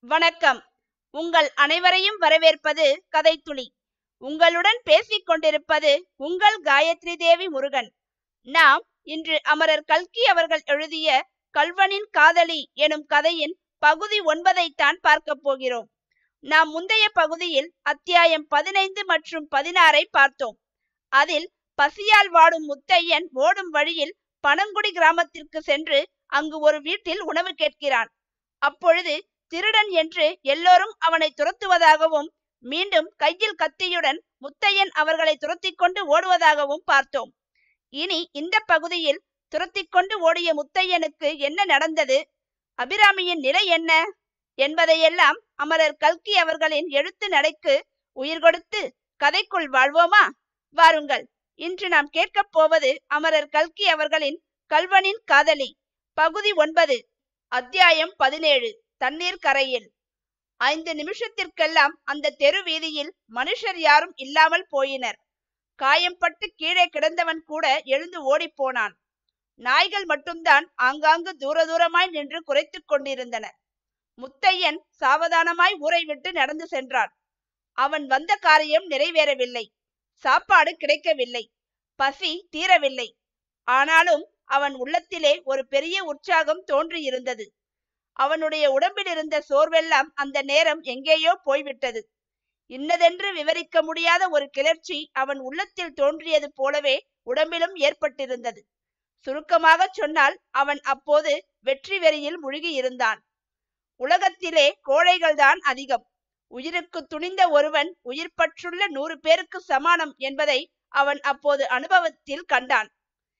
வணக்கம் உங்கள் அனைவரையும் வரவேற்பது கதைத்துளி உங்களுடன் பேசிக் கொண்டிருப்பது உங்கள் காயத்ரி தேவி முருகன் நாம் இன்று அமரர் கல்கி அவர்கள் எழுதிய கல்வனின் காதலி எனும் கதையின் பகுதி ஒன்பதைத்தான் பார்க்க போகிறோம் நாம் முந்தைய பகுதியில் அத்தியாயம் பதினைந்து மற்றும் பதினாறை பார்த்தோம் அதில் பசியால் வாடும் முத்தையன் ஓடும் வழியில் பனங்குடி கிராமத்திற்கு சென்று அங்கு ஒரு வீட்டில் உணவு கேட்கிறான் அப்பொழுது திருடன் என்று எல்லோரும் அவனை துரத்துவதாகவும் மீண்டும் கையில் கத்தியுடன் முத்தையன் அவர்களை துரத்தி கொண்டு ஓடுவதாகவும் பார்த்தோம் இனி இந்த பகுதியில் துரத்தி கொண்டு ஓடிய முத்தையனுக்கு என்ன நடந்தது அபிராமியின் நிலை என்ன என்பதையெல்லாம் அமரர் கல்கி அவர்களின் எழுத்து நடைக்கு உயிர் கொடுத்து கதைக்குள் வாழ்வோமா வாருங்கள் இன்று நாம் கேட்கப் போவது அமரர் கல்கி அவர்களின் கல்வனின் காதலி பகுதி ஒன்பது அத்தியாயம் பதினேழு தண்ணீர் கரையில் ஐந்து நிமிஷத்திற்கெல்லாம் அந்த தெரு வீதியில் மனுஷர் யாரும் இல்லாமல் போயினர் காயம்பட்டு கீழே கிடந்தவன் கூட எழுந்து ஓடிப்போனான் நாய்கள் மட்டும்தான் ஆங்காங்கு தூர தூரமாய் நின்று குறைத்து கொண்டிருந்தன முத்தையன் சாவதானமாய் ஊரை விட்டு நடந்து சென்றான் அவன் வந்த காரியம் நிறைவேறவில்லை சாப்பாடு கிடைக்கவில்லை பசி தீரவில்லை ஆனாலும் அவன் உள்ளத்திலே ஒரு பெரிய உற்சாகம் தோன்றியிருந்தது அவனுடைய உடம்பில் இருந்த சோர்வெல்லாம் அந்த நேரம் எங்கேயோ போய்விட்டது இன்னதென்று விவரிக்க முடியாத ஒரு கிளர்ச்சி அவன் உள்ளத்தில் தோன்றியது போலவே உடம்பிலும் ஏற்பட்டிருந்தது சுருக்கமாக சொன்னால் அவன் அப்போது வெற்றி வெறியில் முழுகி இருந்தான் உலகத்திலே கோழைகள்தான் அதிகம் உயிருக்கு துணிந்த ஒருவன் உயிர் பற்றுள்ள நூறு பேருக்கு சமானம் என்பதை அவன் அப்போது அனுபவத்தில் கண்டான்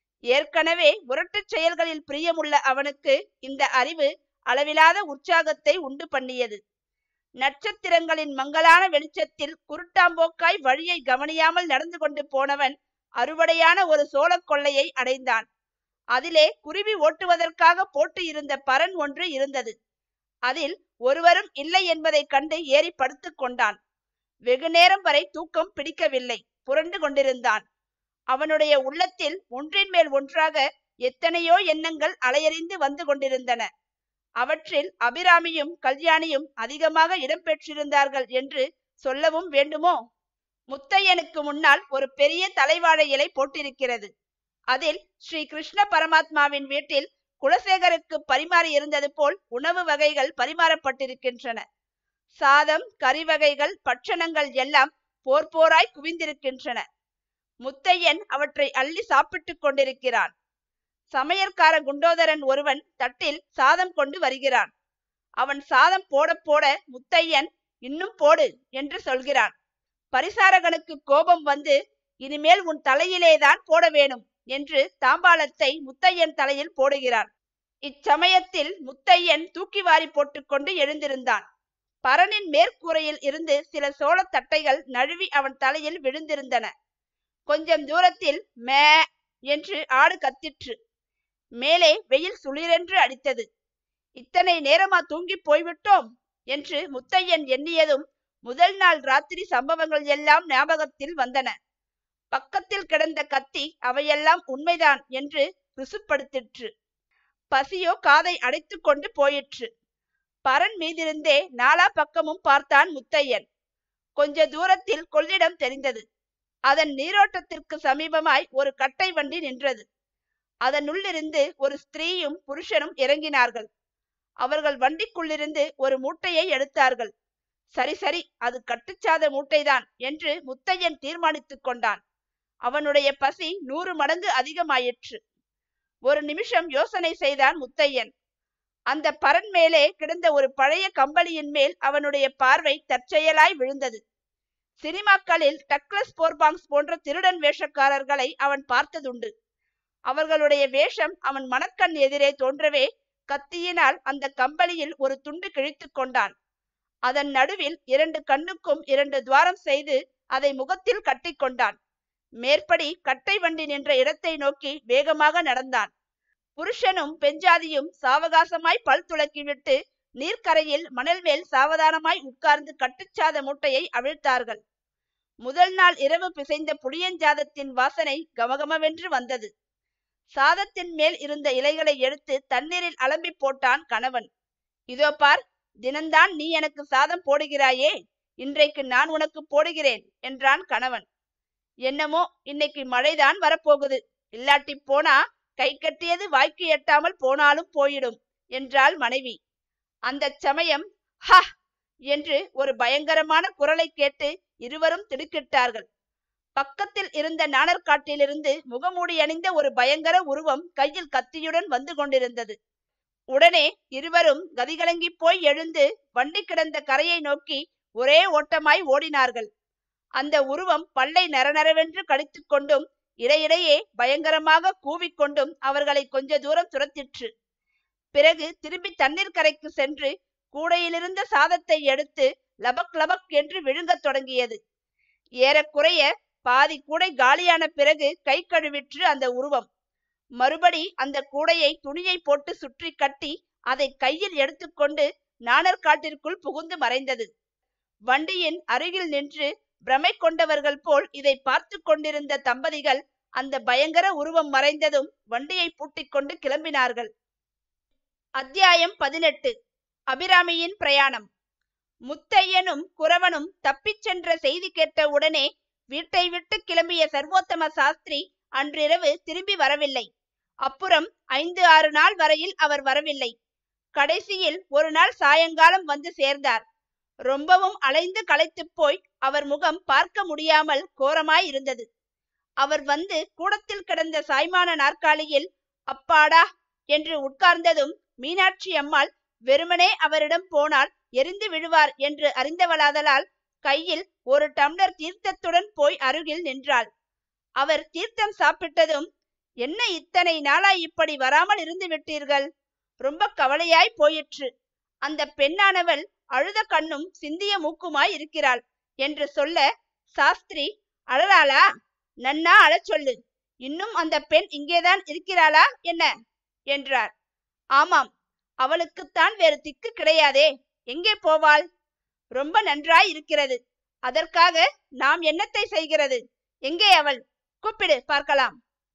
ஏற்கனவே முரட்டுச் செயல்களில் பிரியமுள்ள அவனுக்கு இந்த அறிவு அளவிலாத உற்சாகத்தை உண்டு பண்ணியது நட்சத்திரங்களின் மங்கலான வெளிச்சத்தில் குருட்டாம்போக்காய் வழியை கவனியாமல் நடந்து கொண்டு போனவன் அறுவடையான ஒரு சோளக் கொள்ளையை அடைந்தான் அதிலே குருவி ஓட்டுவதற்காக போட்டு இருந்த பரன் ஒன்று இருந்தது அதில் ஒருவரும் இல்லை என்பதை கண்டு ஏறி படுத்துக் கொண்டான் வெகு நேரம் வரை தூக்கம் பிடிக்கவில்லை புரண்டு கொண்டிருந்தான் அவனுடைய உள்ளத்தில் ஒன்றின் மேல் ஒன்றாக எத்தனையோ எண்ணங்கள் அலையறிந்து வந்து கொண்டிருந்தன அவற்றில் அபிராமியும் கல்யாணியும் அதிகமாக இடம்பெற்றிருந்தார்கள் என்று சொல்லவும் வேண்டுமோ முத்தையனுக்கு முன்னால் ஒரு பெரிய தலைவாழை இலை போட்டிருக்கிறது அதில் ஸ்ரீ கிருஷ்ண பரமாத்மாவின் வீட்டில் குலசேகருக்கு பரிமாறி இருந்தது போல் உணவு வகைகள் பரிமாறப்பட்டிருக்கின்றன சாதம் கறி வகைகள் பட்சணங்கள் எல்லாம் போர் போராய் குவிந்திருக்கின்றன முத்தையன் அவற்றை அள்ளி சாப்பிட்டுக் கொண்டிருக்கிறான் சமையற்கார குண்டோதரன் ஒருவன் தட்டில் சாதம் கொண்டு வருகிறான் அவன் சாதம் போட போட முத்தையன் இன்னும் போடு என்று சொல்கிறான் பரிசாரகனுக்கு கோபம் வந்து இனிமேல் உன் தலையிலேதான் போட வேணும் என்று தாம்பாளத்தை முத்தையன் தலையில் போடுகிறான் இச்சமயத்தில் முத்தையன் தூக்கி வாரி போட்டுக்கொண்டு எழுந்திருந்தான் பரனின் மேற்கூரையில் இருந்து சில சோளத் தட்டைகள் நழுவி அவன் தலையில் விழுந்திருந்தன கொஞ்சம் தூரத்தில் மே என்று ஆடு கத்திற்று மேலே வெயில் சுளிரென்று அடித்தது இத்தனை நேரமா தூங்கி போய்விட்டோம் என்று முத்தையன் எண்ணியதும் முதல் நாள் ராத்திரி சம்பவங்கள் எல்லாம் ஞாபகத்தில் வந்தன பக்கத்தில் கிடந்த கத்தி அவையெல்லாம் உண்மைதான் என்று ருசுப்படுத்திற்று பசியோ காதை அடைத்து கொண்டு போயிற்று பரன் மீதிருந்தே நாலா பக்கமும் பார்த்தான் முத்தையன் கொஞ்ச தூரத்தில் கொள்ளிடம் தெரிந்தது அதன் நீரோட்டத்திற்கு சமீபமாய் ஒரு கட்டை வண்டி நின்றது அதனுள்ளிருந்து ஒரு ஸ்திரீயும் புருஷனும் இறங்கினார்கள் அவர்கள் வண்டிக்குள்ளிருந்து ஒரு மூட்டையை எடுத்தார்கள் சரி சரி அது கட்டுச்சாத மூட்டைதான் என்று முத்தையன் தீர்மானித்துக் கொண்டான் அவனுடைய பசி நூறு மடங்கு அதிகமாயிற்று ஒரு நிமிஷம் யோசனை செய்தான் முத்தையன் அந்த பரன் மேலே கிடந்த ஒரு பழைய கம்பளியின் மேல் அவனுடைய பார்வை தற்செயலாய் விழுந்தது சினிமாக்களில் டக்ளஸ் போர்பாங்ஸ் போன்ற திருடன் வேஷக்காரர்களை அவன் பார்த்ததுண்டு அவர்களுடைய வேஷம் அவன் மனக்கண் எதிரே தோன்றவே கத்தியினால் அந்த கம்பளியில் ஒரு துண்டு கிழித்து கொண்டான் அதன் நடுவில் இரண்டு கண்ணுக்கும் இரண்டு துவாரம் செய்து அதை முகத்தில் கட்டிக்கொண்டான் மேற்படி கட்டை வண்டி நின்ற இடத்தை நோக்கி வேகமாக நடந்தான் புருஷனும் பெஞ்சாதியும் சாவகாசமாய் பல் துளக்கிவிட்டு நீர்க்கரையில் மணல் மேல் சாவதானமாய் உட்கார்ந்து கட்டுச்சாத மூட்டையை அவிழ்த்தார்கள் முதல் நாள் இரவு பிசைந்த புளியஞ்சாதத்தின் வாசனை கமகமவென்று வந்தது சாதத்தின் மேல் இருந்த இலைகளை எடுத்து தண்ணீரில் அலம்பி போட்டான் கணவன் இதோ பார் தினந்தான் நீ எனக்கு சாதம் போடுகிறாயே இன்றைக்கு நான் உனக்கு போடுகிறேன் என்றான் கணவன் என்னமோ இன்னைக்கு மழைதான் வரப்போகுது இல்லாட்டி போனா கை கட்டியது வாய்க்கு எட்டாமல் போனாலும் போயிடும் என்றாள் மனைவி அந்த சமயம் ஹ என்று ஒரு பயங்கரமான குரலை கேட்டு இருவரும் திடுக்கிட்டார்கள் பக்கத்தில் இருந்த நாணற்காட்டிலிருந்து முகமூடி அணிந்த ஒரு பயங்கர உருவம் கையில் கத்தியுடன் வந்து கொண்டிருந்தது உடனே இருவரும் கதிகலங்கி போய் எழுந்து வண்டி கிடந்த கரையை நோக்கி ஒரே ஓட்டமாய் ஓடினார்கள் அந்த உருவம் பல்லை நரநரவென்று கடித்துக் கொண்டும் இடையிடையே பயங்கரமாக கூவிக்கொண்டும் அவர்களை கொஞ்ச தூரம் துரத்திற்று பிறகு திரும்பி தண்ணீர் கரைக்கு சென்று கூடையிலிருந்த சாதத்தை எடுத்து லபக் லபக் என்று விழுங்கத் தொடங்கியது ஏறக்குறைய பாதி கூடை காலியான பிறகு கை கழுவிற்று அந்த உருவம் மறுபடி அந்த கூடையை துணியை போட்டு சுற்றி கட்டி அதை கையில் எடுத்துக்கொண்டு நாணற்காட்டிற்குள் புகுந்து மறைந்தது வண்டியின் அருகில் நின்று பிரமை கொண்டவர்கள் போல் இதை பார்த்து கொண்டிருந்த தம்பதிகள் அந்த பயங்கர உருவம் மறைந்ததும் வண்டியை பூட்டிக் கொண்டு கிளம்பினார்கள் அத்தியாயம் பதினெட்டு அபிராமியின் பிரயாணம் முத்தையனும் குறவனும் தப்பிச் சென்ற செய்தி கேட்ட உடனே வீட்டை விட்டு கிளம்பிய சர்வோத்தம சாஸ்திரி அன்றிரவு திரும்பி வரவில்லை அப்புறம் ஐந்து ஆறு நாள் வரையில் அவர் வரவில்லை கடைசியில் ஒரு நாள் சாயங்காலம் வந்து சேர்ந்தார் ரொம்பவும் அலைந்து களைத்துப் போய் அவர் முகம் பார்க்க முடியாமல் கோரமாய் இருந்தது அவர் வந்து கூடத்தில் கிடந்த சாய்மான நாற்காலியில் அப்பாடா என்று உட்கார்ந்ததும் மீனாட்சி அம்மாள் வெறுமனே அவரிடம் போனால் எரிந்து விழுவார் என்று அறிந்தவளாதலால் கையில் ஒரு டம்ளர் தீர்த்தத்துடன் போய் அருகில் நின்றாள் அவர் தீர்த்தம் சாப்பிட்டதும் என்ன இத்தனை நாளாய் இப்படி வராமல் இருந்து விட்டீர்கள் ரொம்ப கவலையாய் போயிற்று அந்த பெண்ணானவள் அழுத கண்ணும் சிந்திய மூக்குமாய் இருக்கிறாள் என்று சொல்ல சாஸ்திரி அழறாளா நன்னா அழச் சொல்லு இன்னும் அந்த பெண் இங்கேதான் இருக்கிறாளா என்ன என்றார் ஆமாம் அவளுக்குத்தான் வேறு திக்கு கிடையாதே எங்கே போவாள் ரொம்ப நன்றாய் இருக்கிறது அதற்காக நாம் என்னத்தை செய்கிறது எங்கே அவள் கூப்பிடு பார்க்கலாம்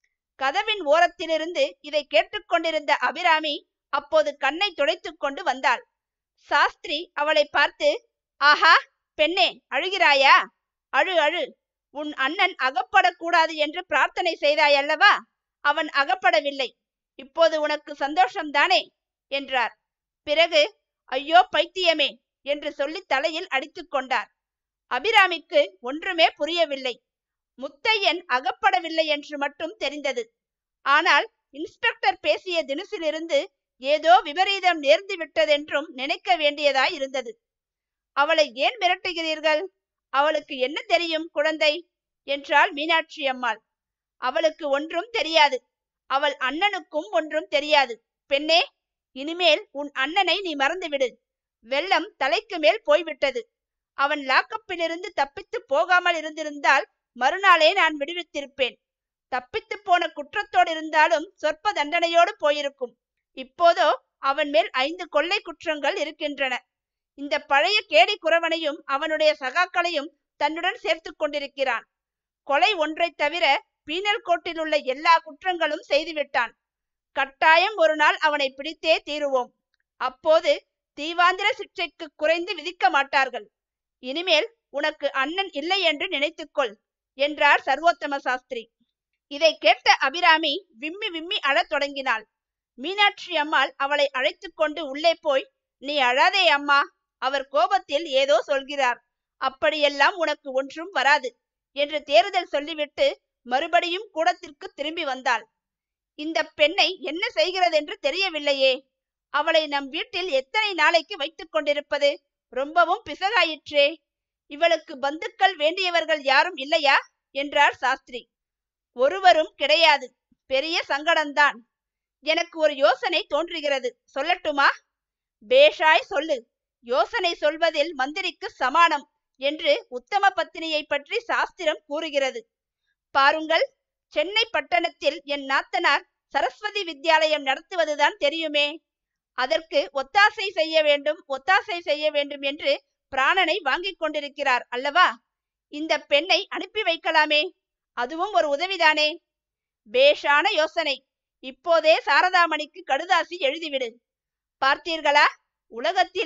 கதவின் ஓரத்திலிருந்து இதை கேட்டுக்கொண்டிருந்த அபிராமி அப்போது கண்ணை துடைத்துக் கொண்டு வந்தாள் சாஸ்திரி அவளை பார்த்து ஆஹா பெண்ணே அழுகிறாயா அழு அழு உன் அண்ணன் அகப்படக்கூடாது என்று பிரார்த்தனை செய்தாய் அல்லவா அவன் அகப்படவில்லை இப்போது உனக்கு சந்தோஷம்தானே என்றார் பிறகு ஐயோ பைத்தியமே என்று சொல்லி தலையில் அடித்துக் கொண்டார் அபிராமிக்கு ஒன்றுமே புரியவில்லை முத்தையன் அகப்படவில்லை என்று மட்டும் தெரிந்தது ஆனால் இன்ஸ்பெக்டர் பேசிய தினசிலிருந்து ஏதோ விபரீதம் நேர்ந்து விட்டதென்றும் நினைக்க வேண்டியதாய் இருந்தது அவளை ஏன் மிரட்டுகிறீர்கள் அவளுக்கு என்ன தெரியும் குழந்தை என்றாள் மீனாட்சி அம்மாள் அவளுக்கு ஒன்றும் தெரியாது அவள் அண்ணனுக்கும் ஒன்றும் தெரியாது பெண்ணே இனிமேல் உன் அண்ணனை நீ மறந்துவிடு வெள்ளம் தலைக்கு மேல் போய்விட்டது அவன் லாக்கப்பிலிருந்து தப்பித்து போகாமல் இருந்திருந்தால் மறுநாளே நான் விடுவித்திருப்பேன் தப்பித்து போன குற்றத்தோடு இருந்தாலும் சொற்ப தண்டனையோடு போயிருக்கும் இப்போதோ அவன் மேல் ஐந்து கொள்ளை குற்றங்கள் இருக்கின்றன இந்த பழைய கேடி குறவனையும் அவனுடைய சகாக்களையும் தன்னுடன் சேர்த்து கொண்டிருக்கிறான் கொலை ஒன்றை தவிர பீனல் கோட்டில் உள்ள எல்லா குற்றங்களும் செய்துவிட்டான் கட்டாயம் ஒரு நாள் அவனை பிடித்தே தீருவோம் அப்போது தீவாந்திர சிக்ஷைக்கு குறைந்து விதிக்க மாட்டார்கள் இனிமேல் உனக்கு அண்ணன் இல்லை என்று நினைத்துக்கொள் என்றார் சர்வோத்தம சாஸ்திரி இதை கேட்ட அபிராமி விம்மி விம்மி அழத் தொடங்கினாள் மீனாட்சி அம்மாள் அவளை அழைத்து கொண்டு உள்ளே போய் நீ அழாதே அம்மா அவர் கோபத்தில் ஏதோ சொல்கிறார் அப்படியெல்லாம் உனக்கு ஒன்றும் வராது என்று தேறுதல் சொல்லிவிட்டு மறுபடியும் கூடத்திற்கு திரும்பி வந்தாள் இந்த பெண்ணை என்ன செய்கிறதென்று தெரியவில்லையே அவளை நம் வீட்டில் எத்தனை நாளைக்கு வைத்துக் கொண்டிருப்பது ரொம்பவும் பிசகாயிற்றே இவளுக்கு பந்துக்கள் வேண்டியவர்கள் யாரும் இல்லையா என்றார் சாஸ்திரி ஒருவரும் கிடையாது பெரிய சங்கடம்தான் எனக்கு ஒரு யோசனை தோன்றுகிறது சொல்லட்டுமா பேஷாய் சொல்லு யோசனை சொல்வதில் மந்திரிக்கு சமானம் என்று உத்தம பத்தினியை பற்றி சாஸ்திரம் கூறுகிறது பாருங்கள் சென்னை பட்டணத்தில் என் நாத்தனார் சரஸ்வதி வித்யாலயம் நடத்துவதுதான் தெரியுமே அதற்கு ஒத்தாசை செய்ய வேண்டும் ஒத்தாசை செய்ய வேண்டும் என்று பிராணனை வாங்கிக் கொண்டிருக்கிறார் அல்லவா இந்த பெண்ணை அனுப்பி வைக்கலாமே அதுவும் ஒரு உதவிதானே பேஷான யோசனை இப்போதே சாரதாமணிக்கு கடுதாசி எழுதிவிடு பார்த்தீர்களா உலகத்திலே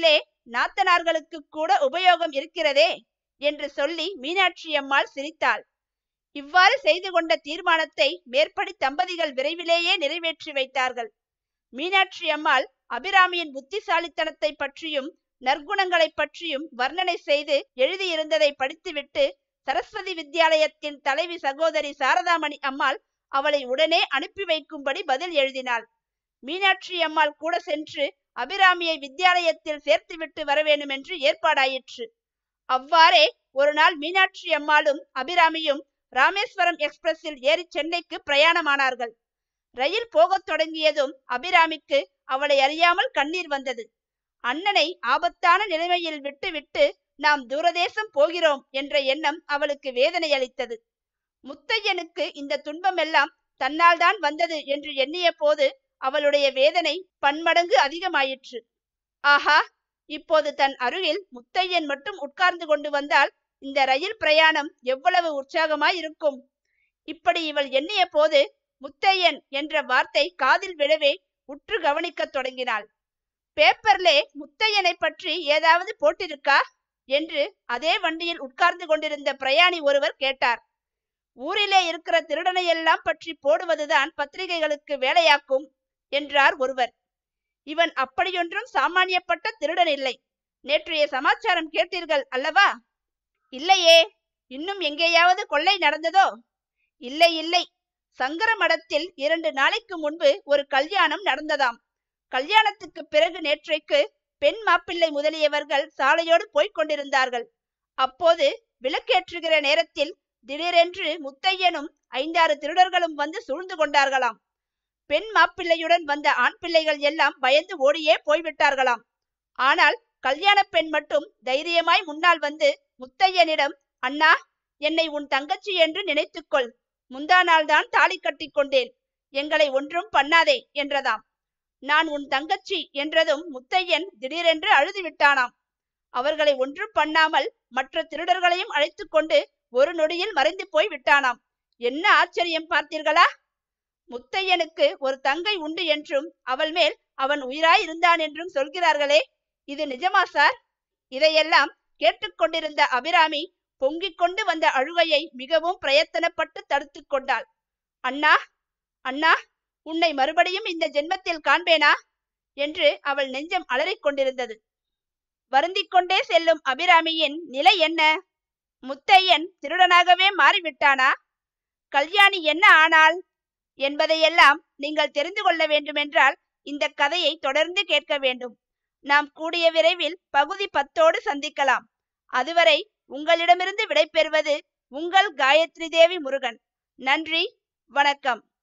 நாத்தனார்களுக்கு கூட உபயோகம் இருக்கிறதே என்று சொல்லி மீனாட்சி அம்மாள் சிரித்தாள் இவ்வாறு செய்து கொண்ட தீர்மானத்தை மேற்படி தம்பதிகள் விரைவிலேயே நிறைவேற்றி வைத்தார்கள் மீனாட்சி அம்மாள் அபிராமியின் புத்திசாலித்தனத்தை பற்றியும் நற்குணங்களை பற்றியும் வர்ணனை செய்து எழுதியிருந்ததை படித்துவிட்டு சரஸ்வதி வித்யாலயத்தின் தலைவி சகோதரி சாரதாமணி அம்மாள் அவளை உடனே அனுப்பி வைக்கும்படி பதில் எழுதினாள் மீனாட்சி அம்மாள் கூட சென்று அபிராமியை வித்யாலயத்தில் சேர்த்துவிட்டு வர வேண்டுமென்று ஏற்பாடாயிற்று அவ்வாறே ஒரு நாள் மீனாட்சி அம்மாளும் அபிராமியும் ராமேஸ்வரம் எக்ஸ்பிரஸில் ஏறி சென்னைக்கு பிரயாணமானார்கள் ரயில் போகத் தொடங்கியதும் அபிராமிக்கு அவளை அறியாமல் கண்ணீர் வந்தது அண்ணனை ஆபத்தான நிலைமையில் விட்டுவிட்டு நாம் தூரதேசம் போகிறோம் என்ற எண்ணம் அவளுக்கு வேதனை அளித்தது முத்தையனுக்கு இந்த துன்பமெல்லாம் தன்னால் தான் வந்தது என்று எண்ணிய போது அவளுடைய வேதனை பன்மடங்கு அதிகமாயிற்று ஆஹா இப்போது தன் அருகில் முத்தையன் மட்டும் உட்கார்ந்து கொண்டு வந்தால் இந்த ரயில் பிரயாணம் எவ்வளவு உற்சாகமாய் இருக்கும் இப்படி இவள் எண்ணிய போது முத்தையன் என்ற வார்த்தை காதில் விழவே உற்று கவனிக்கத் தொடங்கினாள் பேப்பர்லே முத்தையனை பற்றி ஏதாவது போட்டிருக்கா என்று அதே வண்டியில் உட்கார்ந்து கொண்டிருந்த பிரயாணி ஒருவர் கேட்டார் ஊரிலே இருக்கிற திருடனையெல்லாம் பற்றி போடுவதுதான் பத்திரிகைகளுக்கு வேலையாக்கும் என்றார் ஒருவர் இவன் அப்படியொன்றும் சாமானியப்பட்ட திருடன் இல்லை நேற்றைய சமாச்சாரம் கேட்டீர்கள் அல்லவா இல்லையே இன்னும் எங்கேயாவது கொள்ளை நடந்ததோ இல்லை இல்லை சங்கர மடத்தில் இரண்டு நாளைக்கு முன்பு ஒரு கல்யாணம் நடந்ததாம் கல்யாணத்துக்கு பிறகு நேற்றைக்கு பெண் மாப்பிள்ளை முதலியவர்கள் சாலையோடு போய்க் கொண்டிருந்தார்கள் அப்போது விளக்கேற்றுகிற நேரத்தில் திடீரென்று முத்தையனும் ஐந்தாறு திருடர்களும் வந்து சூழ்ந்து கொண்டார்களாம் பெண் மாப்பிள்ளையுடன் வந்த ஆண் பிள்ளைகள் எல்லாம் பயந்து ஓடியே போய்விட்டார்களாம் ஆனால் கல்யாண பெண் மட்டும் தைரியமாய் முன்னால் வந்து முத்தையனிடம் அண்ணா என்னை உன் தங்கச்சி என்று நினைத்துக்கொள் முந்தா நாள்தான் தாலி கட்டி கொண்டேன் எங்களை ஒன்றும் பண்ணாதே என்றதாம் நான் உன் தங்கச்சி என்றதும் முத்தையன் திடீரென்று அழுது விட்டானாம் அவர்களை ஒன்றும் பண்ணாமல் மற்ற திருடர்களையும் அழைத்து கொண்டு ஒரு நொடியில் மறைந்து போய் விட்டானாம் என்ன ஆச்சரியம் பார்த்தீர்களா முத்தையனுக்கு ஒரு தங்கை உண்டு என்றும் அவள் மேல் அவன் உயிராய் இருந்தான் என்றும் சொல்கிறார்களே இது நிஜமா சார் இதையெல்லாம் கேட்டுக்கொண்டிருந்த அபிராமி பொங்கிக் கொண்டு வந்த அழுகையை மிகவும் பிரயத்தனப்பட்டு தடுத்து கொண்டாள் அண்ணா அண்ணா உன்னை மறுபடியும் இந்த ஜென்மத்தில் காண்பேனா என்று அவள் நெஞ்சம் அலறிக் கொண்டிருந்தது வருந்திக் கொண்டே செல்லும் அபிராமியின் நிலை என்ன முத்தையன் திருடனாகவே மாறிவிட்டானா கல்யாணி என்ன ஆனாள் என்பதையெல்லாம் நீங்கள் தெரிந்து கொள்ள வேண்டுமென்றால் இந்த கதையை தொடர்ந்து கேட்க வேண்டும் நாம் கூடிய விரைவில் பகுதி பத்தோடு சந்திக்கலாம் அதுவரை உங்களிடமிருந்து விடைபெறுவது உங்கள் காயத்ரி தேவி முருகன் நன்றி வணக்கம்